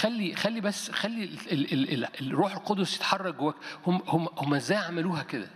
خلي خلي بس خلي ال ال ال ال الروح القدس يتحرك جواك هم هم هم ازاي عملوها كده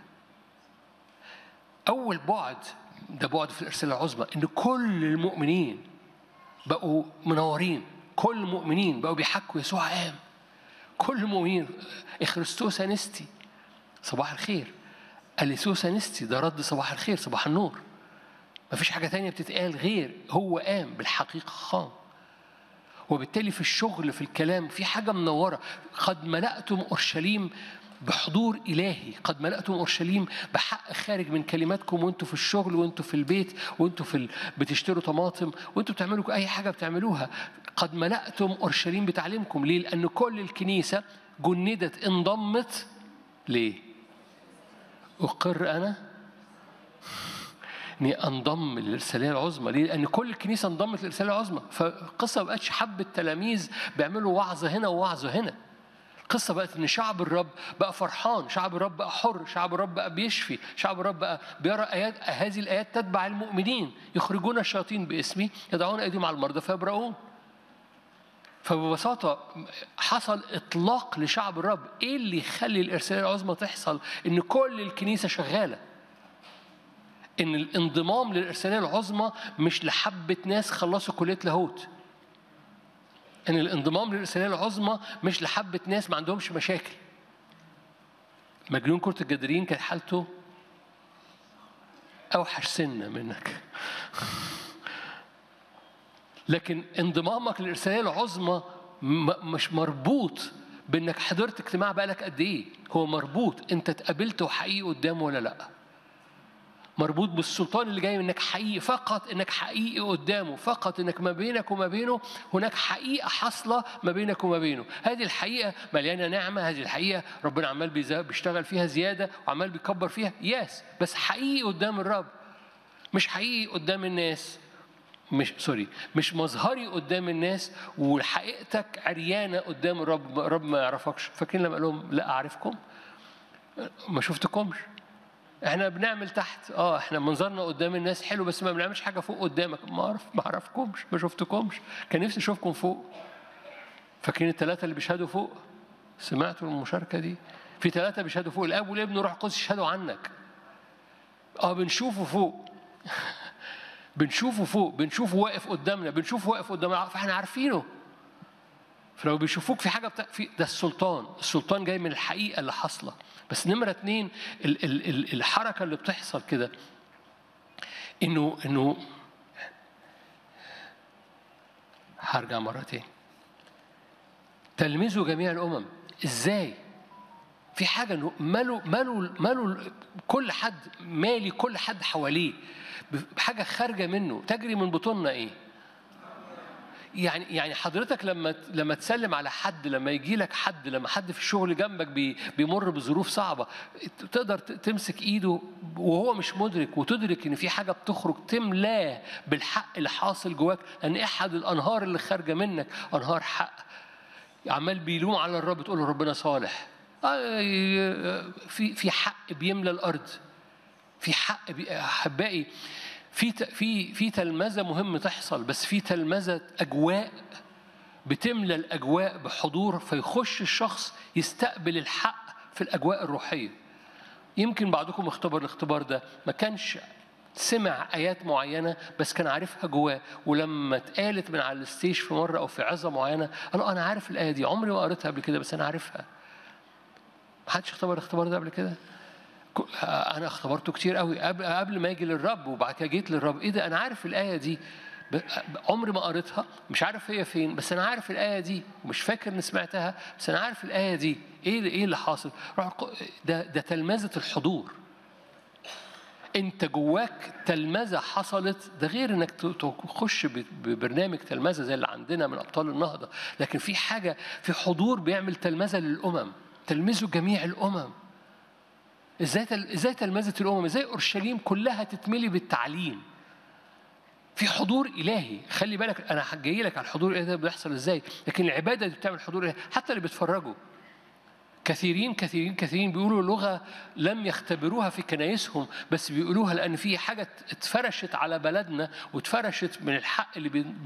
اول بعد ده بعد في الارسال العظمى ان كل المؤمنين بقوا منورين كل المؤمنين بقوا بيحكوا يسوع قام كل المؤمنين اخرستوس انستي صباح الخير اليسوس انستي ده رد صباح الخير صباح النور مفيش حاجه تانية بتتقال غير هو قام بالحقيقه خام وبالتالي في الشغل في الكلام في حاجة منورة قد ملأتم أورشليم بحضور إلهي قد ملأتم أورشليم بحق خارج من كلماتكم وانتوا في الشغل وانتوا في البيت وانتوا في ال... بتشتروا طماطم وانتوا بتعملوا أي حاجة بتعملوها قد ملأتم أورشليم بتعليمكم ليه؟ لأن كل الكنيسة جندت انضمت ليه؟ أقر أنا اني انضم للرسالة العظمى ليه؟ لأن كل الكنيسة انضمت للرسالة العظمى فالقصة ما بقتش حبة تلاميذ بيعملوا وعظة هنا ووعظة هنا القصة بقت إن شعب الرب بقى فرحان، شعب الرب بقى حر، شعب الرب بقى بيشفي، شعب الرب بقى بيرى آيات هذه الآيات تتبع المؤمنين، يخرجون الشياطين باسمي، يضعون أيديهم على المرضى فيبرؤون. فببساطة حصل إطلاق لشعب الرب، إيه اللي يخلي الإرسالية العظمى تحصل؟ إن كل الكنيسة شغالة. ان الانضمام للارساليه العظمى مش لحبه ناس خلصوا كليه لاهوت ان الانضمام للارساليه العظمى مش لحبه ناس ما عندهمش مشاكل مجنون كره الجدرين كانت حالته اوحش سنه منك لكن انضمامك للارساليه العظمى مش مربوط بانك حضرت اجتماع بقالك قد ايه هو مربوط انت اتقابلت وحقيقي قدامه ولا لا مربوط بالسلطان اللي جاي منك حقيقي فقط انك حقيقي قدامه فقط انك ما بينك وما بينه هناك حقيقه حاصله ما بينك وما بينه هذه الحقيقه مليانه نعمه هذه الحقيقه ربنا عمال بيشتغل فيها زياده وعمال بيكبر فيها ياس بس حقيقي قدام الرب مش حقيقي قدام الناس مش سوري مش مظهري قدام الناس وحقيقتك عريانه قدام الرب الرب ما يعرفكش فاكرين لما قال لهم لا اعرفكم ما شفتكمش احنا بنعمل تحت اه احنا منظرنا قدام الناس حلو بس ما بنعملش حاجه فوق قدامك ما اعرف ما اعرفكمش ما شفتكمش كان نفسي اشوفكم فوق فاكرين الثلاثه اللي بيشهدوا فوق سمعتوا المشاركه دي في ثلاثه بيشهدوا فوق الاب والابن والروح القدس يشهدوا عنك اه بنشوفه فوق بنشوفه فوق بنشوفه واقف قدامنا بنشوفه واقف قدامنا فاحنا عارفينه فلو بيشوفوك في حاجه بتا... في ده السلطان السلطان جاي من الحقيقه اللي حاصله بس نمرة اتنين ال ال ال الحركة اللي بتحصل كده إنه إنه هرجع مرة تاني تلمذوا جميع الأمم إزاي؟ في حاجة إنه مالوا مالوا مالوا كل حد مالي كل حد حواليه بحاجة خارجة منه تجري من بطوننا إيه؟ يعني يعني حضرتك لما لما تسلم على حد لما يجي لك حد لما حد في الشغل جنبك بي بيمر بظروف صعبه تقدر تمسك ايده وهو مش مدرك وتدرك ان في حاجه بتخرج تملاه بالحق اللي حاصل جواك لان احد الانهار اللي خارجه منك انهار حق عمال بيلوم على الرب تقول له ربنا صالح في في حق بيملى الارض في حق احبائي في في في تلمذه مهم تحصل بس في تلمذه اجواء بتملى الاجواء بحضور فيخش الشخص يستقبل الحق في الاجواء الروحيه يمكن بعضكم اختبر الاختبار ده ما كانش سمع ايات معينه بس كان عارفها جواه ولما اتقالت من على الستيج في مره او في عظه معينه قال انا عارف الايه دي عمري ما قريتها قبل كده بس انا عارفها ما حدش اختبر الاختبار ده قبل كده انا اختبرته كتير قوي قبل قبل ما اجي للرب وبعد كده جيت للرب ايه ده انا عارف الايه دي عمري ما قريتها مش عارف هي فين بس انا عارف الايه دي مش فاكر اني سمعتها بس انا عارف الايه دي ايه ايه اللي حاصل ده ده تلمذه الحضور انت جواك تلمذه حصلت ده غير انك تخش ببرنامج تلمذه زي اللي عندنا من ابطال النهضه لكن في حاجه في حضور بيعمل تلمذه للامم تلمذوا جميع الامم ازاي ازاي تلمذه الامم ازاي اورشليم كلها تتملي بالتعليم في حضور الهي خلي بالك انا جاي لك على الحضور الالهي ده بيحصل ازاي لكن العباده دي بتعمل حضور الهي حتى اللي بيتفرجوا كثيرين كثيرين كثيرين بيقولوا لغه لم يختبروها في كنايسهم بس بيقولوها لان في حاجه اتفرشت على بلدنا واتفرشت من الحق اللي